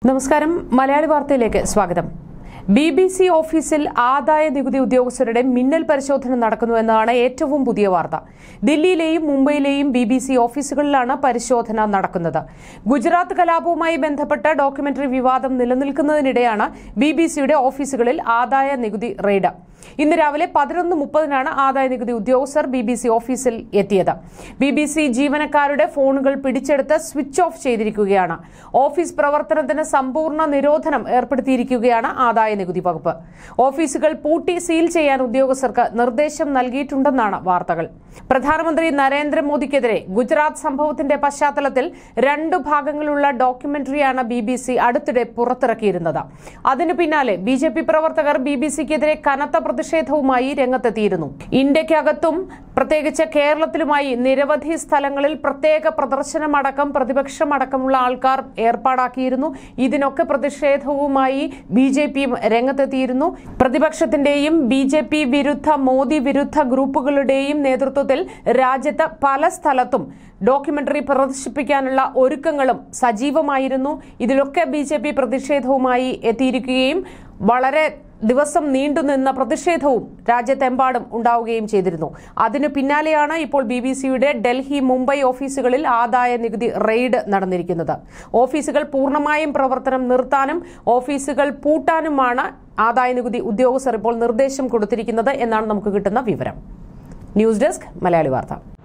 നമസ്കാരം മലയാളി വാർത്തയിലേക്ക് സ്വാഗതം ബി ബി സി ഓഫീസിൽ ആദായ നികുതി ഉദ്യോഗസ്ഥരുടെ മിന്നൽ പരിശോധന നടക്കുന്നുവെന്നാണ് ഏറ്റവും പുതിയ വാർത്ത ദില്ലിയിലെയും മുംബൈയിലെയും ബി ബി സി ഓഫീസുകളിലാണ് പരിശോധന നടക്കുന്നത് ഗുജറാത്ത് കലാപവുമായി ബന്ധപ്പെട്ട ഡോക്യുമെന്ററി വിവാദം നിലനിൽക്കുന്നതിനിടെയാണ് ബി ബി സിയുടെ ഓഫീസുകളിൽ ആദായ നികുതി റെയ്ഡ് ഇന്ന് രാവിലെ പതിനൊന്ന് മുപ്പതിനാണ് ആദായ നികുതി ഉദ്യോഗസ്ഥർ ബി ബി സി ഓഫീസിൽ എത്തിയത് ബി ബി സി ജീവനക്കാരുടെ ഫോണുകൾ പിടിച്ചെടുത്ത് സ്വിച്ച് ഓഫ് ചെയ്തിരിക്കുകയാണ് ഓഫീസ് പ്രവർത്തനത്തിന് സമ്പൂർണ്ണ നിരോധനം ഏർപ്പെടുത്തിയിരിക്കുകയാണ് ആദായ നികുതി വകുപ്പ് ഓഫീസുകൾ പൂട്ടി സീൽ ചെയ്യാൻ ഉദ്യോഗസ്ഥർക്ക് നിർദ്ദേശം നൽകിയിട്ടുണ്ടെന്നാണ് വാർത്തകൾ പ്രധാനമന്ത്രി നരേന്ദ്രമോദിക്കെതിരെ ഗുജറാത്ത് സംഭവത്തിന്റെ പശ്ചാത്തലത്തിൽ രണ്ടു ഭാഗങ്ങളുള്ള ഡോക്യുമെന്ററിയാണ് ബി ബി സി അടുത്തിടെ പുറത്തിറക്കിയിരുന്നത് അതിനു പിന്നാലെ ബി ജെ പി പ്രവർത്തകർ ബി ബി സിക്കെതിരെ കനത്ത പ്രതിഷേധവുമായി രംഗത്തെത്തിയിരുന്നു ഇന്ത്യക്കകത്തും പ്രത്യേകിച്ച് കേരളത്തിലുമായി നിരവധി സ്ഥലങ്ങളിൽ പ്രത്യേക പ്രദർശനമടക്കം പ്രതിപക്ഷമടക്കമുള്ള ആൾക്കാർ ഏർപ്പാടാക്കിയിരുന്നു ഇതിനൊക്കെ പ്രതിഷേധവുമായി ബി ജെ പിയും രംഗത്തെത്തിയിരുന്നു പ്രതിപക്ഷത്തിന്റെയും ബി ജെ പി വിരുദ്ധ മോദി വിരുദ്ധ ഗ്രൂപ്പുകളുടെയും നേതൃത്വത്തിൽ രാജ്യത്ത് പല സ്ഥലത്തും ഡോക്യുമെന്ററി പ്രദർശിപ്പിക്കാനുള്ള ഒരുക്കങ്ങളും സജീവമായിരുന്നു ഇതിലൊക്കെ ബി ജെ പി പ്രതിഷേധവുമായി എത്തിയിരിക്കുകയും വളരെ ദിവസം നീണ്ടുനിന്ന പ്രതിഷേധവും രാജ്യത്തെമ്പാടും ഉണ്ടാവുകയും ചെയ്തിരുന്നു അതിനു പിന്നാലെയാണ് ഇപ്പോൾ ബി ബി സിയുടെ ഡൽഹി മുംബൈ ഓഫീസുകളിൽ ആദായ നികുതി റെയ്ഡ് നടന്നിരിക്കുന്നത് ഓഫീസുകൾ പൂർണ്ണമായും പ്രവർത്തനം നിർത്താനും ഓഫീസുകൾ പൂട്ടാനുമാണ് ആദായ നികുതി ഉദ്യോഗസ്ഥർ ഇപ്പോൾ നിർദ്ദേശം കൊടുത്തിരിക്കുന്നത് എന്നാണ് നമുക്ക് കിട്ടുന്ന വിവരം ന്യൂസ് ഡെസ്ക് മലയാളി വാർത്ത